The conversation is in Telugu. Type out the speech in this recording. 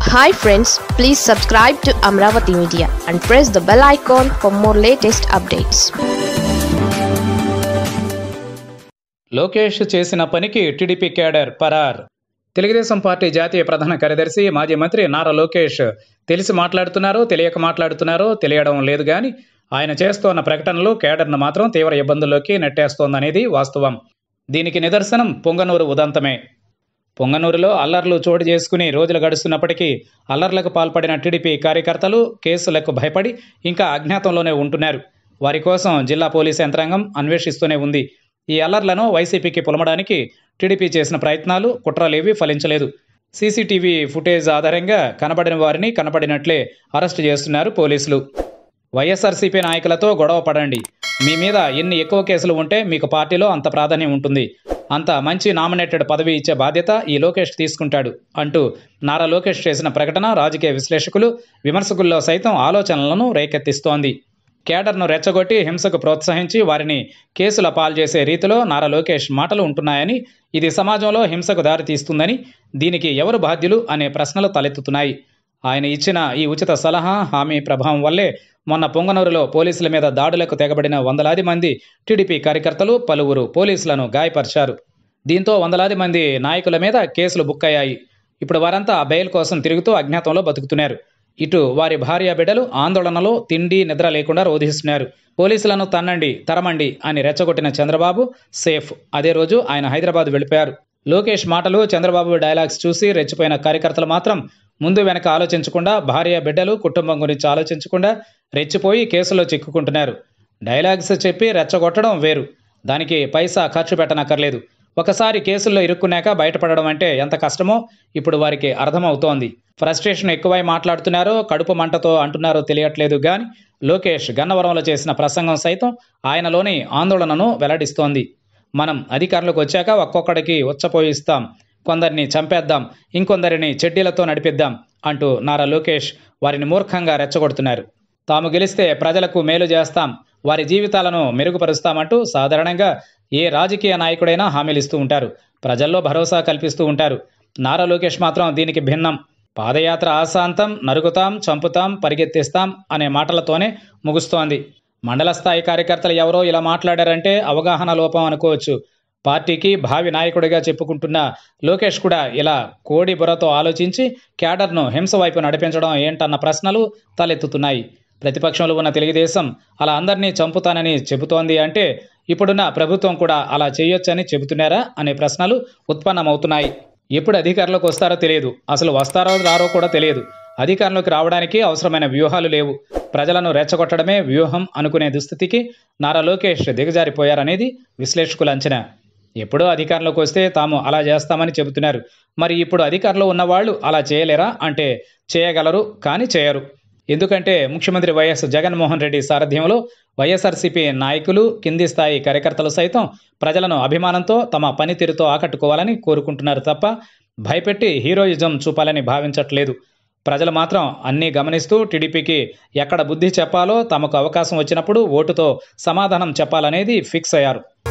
hi friends please subscribe to Amaravati media and press the bell icon for more latest updates Lokesh చేసిన పనికి టీడీపీ కేడర్ పరార్ తెలుగుదేశం పార్టీ జాతీయ ప్రధాన కార్యదర్శి మాజీ మంత్రి నారా లోకేష్ తెలిసి మాట్లాడుతున్నారో తెలియక మాట్లాడుతున్నారో తెలియడం లేదు కానీ ఆయన చేస్తోన్న ప్రకటనలు కేడర్ను మాత్రం తీవ్ర ఇబ్బందుల్లోకి నెట్టేస్తోందనేది వాస్తవం దీనికి నిదర్శనం పొంగనూరు ఉదంతమే పొంగనూరులో అల్లర్లు చోటు చేసుకుని రోజులు గడుస్తున్నప్పటికీ అల్లర్లకు పాల్పడిన టీడీపీ కార్యకర్తలు కేసులకు భయపడి ఇంకా అజ్ఞాతంలోనే ఉంటున్నారు వారి కోసం జిల్లా పోలీసు యంత్రాంగం అన్వేషిస్తూనే ఉంది ఈ అల్లర్లను వైసీపీకి పులమడానికి టీడీపీ చేసిన ప్రయత్నాలు కుట్రలేవి ఫలించలేదు సీసీటీవీ ఫుటేజ్ ఆధారంగా కనబడిన వారిని కనబడినట్లే అరెస్టు చేస్తున్నారు పోలీసులు వైఎస్ఆర్సీపీ నాయకులతో గొడవ పడండి మీ మీద ఎన్ని ఎక్కువ కేసులు ఉంటే మీకు పార్టీలో అంత ప్రాధాన్యం ఉంటుంది అంత మంచి నామినేటెడ్ పదవి ఇచ్చే బాధ్యత ఈ లోకేష్ తీసుకుంటాడు అంటూ నారా లోకేష్ చేసిన ప్రకటన రాజకీయ విశ్లేషకులు విమర్శకుల్లో సైతం ఆలోచనలను రేకెత్తిస్తోంది కేడర్ను రెచ్చగొట్టి హింసకు ప్రోత్సహించి వారిని కేసుల పాల్చేసే రీతిలో నారా లోకేష్ మాటలు ఉంటున్నాయని ఇది సమాజంలో హింసకు దారితీస్తుందని దీనికి ఎవరు బాధ్యులు అనే ప్రశ్నలు తలెత్తుతున్నాయి ఆయన ఇచ్చిన ఈ ఉచిత సలహా హామీ ప్రభావం వల్లే మొన్న పొంగనూరులో పోలీసుల మీద దాడులకు తెగబడిన వందలాది మంది టీడీపీ కార్యకర్తలు పలువురు పోలీసులను గాయపరిచారు దీంతో వందలాది మంది నాయకుల మీద కేసులు బుక్ అయ్యాయి ఇప్పుడు వారంతా బెయిల్ కోసం తిరుగుతూ అజ్ఞాతంలో బతుకుతున్నారు ఇటు వారి భార్య బిడ్డలు ఆందోళనలో తిండి నిద్ర లేకుండా రోధిస్తున్నారు పోలీసులను తన్నండి తరమండి అని రెచ్చగొట్టిన చంద్రబాబు సేఫ్ అదే రోజు ఆయన హైదరాబాద్ వెళ్ళిపోయారు లోకేష్ మాటలు చంద్రబాబు డైలాగ్స్ చూసి రెచ్చిపోయిన కార్యకర్తలు మాత్రం ముందు వెనక ఆలోచించకుండా భార్య బిడ్డలు కుటుంబం గురించి ఆలోచించకుండా రెచ్చిపోయి కేసులో చిక్కుకుంటున్నారు డైలాగ్స్ చెప్పి రెచ్చగొట్టడం వేరు దానికి పైసా ఖర్చు పెట్టనక్కర్లేదు ఒకసారి కేసుల్లో ఇరుక్కున్నాక బయటపడడం అంటే ఎంత కష్టమో ఇప్పుడు వారికి అర్థమవుతోంది ఫ్రస్ట్రేషన్ ఎక్కువై మాట్లాడుతున్నారో కడుపు మంటతో అంటున్నారో తెలియట్లేదు కానీ లోకేష్ గన్నవరంలో చేసిన ప్రసంగం సైతం ఆయనలోని ఆందోళనను వెల్లడిస్తోంది మనం అధికారంలోకి వచ్చాక ఒక్కొక్కడికి ఉచ్చపోయిస్తాం కొందరిని చంపేద్దాం ఇంకొందరిని చెడ్డీలతో నడిపిద్దాం అంటూ నారా లోకేష్ వారిని మూర్ఖంగా రెచ్చగొడుతున్నారు తాము గెలిస్తే ప్రజలకు మేలు చేస్తాం వారి జీవితాలను మెరుగుపరుస్తామంటూ సాధారణంగా ఏ రాజకీయ నాయకుడైనా హామీలు ఇస్తూ ఉంటారు ప్రజల్లో భరోసా కల్పిస్తూ ఉంటారు నారా లోకేష్ మాత్రం దీనికి భిన్నం పాదయాత్ర ఆశాంతం నరుగుతాం చంపుతాం పరిగెత్తిస్తాం అనే మాటలతోనే ముగుస్తోంది మండల స్థాయి కార్యకర్తలు ఎవరో ఇలా మాట్లాడారంటే అవగాహన లోపం అనుకోవచ్చు పార్టీకి భావి నాయకుడిగా చెప్పుకుంటున్న లోకేష్ కూడా ఇలా కోడి బుర్రతో ఆలోచించి క్యాడర్ను హింస వైపు నడిపించడం ఏంటన్న ప్రశ్నలు తలెత్తుతున్నాయి ప్రతిపక్షంలో ఉన్న తెలుగుదేశం అలా అందరినీ చంపుతానని చెబుతోంది అంటే ఇప్పుడున్న ప్రభుత్వం కూడా అలా చేయొచ్చని చెబుతున్నారా అనే ప్రశ్నలు ఉత్పన్నమవుతున్నాయి ఎప్పుడు అధికారంలోకి వస్తారో తెలియదు అసలు వస్తారో రారో కూడా తెలియదు అధికారంలోకి రావడానికి అవసరమైన వ్యూహాలు లేవు ప్రజలను రెచ్చగొట్టడమే వ్యూహం అనుకునే దుస్థితికి నారా లోకేష్ దిగజారిపోయారనేది విశ్లేషకుల అంచనా ఎప్పుడో అధికారంలోకి వస్తే తాము అలా చేస్తామని చెబుతున్నారు మరి ఇప్పుడు అధికారంలో ఉన్నవాళ్ళు అలా చేయలేరా అంటే చేయగలరు కానీ చేయరు ఎందుకంటే ముఖ్యమంత్రి వైఎస్ జగన్మోహన్ రెడ్డి సారథ్యంలో వైఎస్ఆర్సీపీ నాయకులు కింది స్థాయి కార్యకర్తలు సైతం ప్రజలను అభిమానంతో తమ పనితీరుతో ఆకట్టుకోవాలని కోరుకుంటున్నారు తప్ప భయపెట్టి హీరోయిజం చూపాలని భావించట్లేదు ప్రజలు మాత్రం అన్నీ గమనిస్తూ టీడీపీకి ఎక్కడ బుద్ధి చెప్పాలో తమకు అవకాశం వచ్చినప్పుడు ఓటుతో సమాధానం చెప్పాలనేది ఫిక్స్ అయ్యారు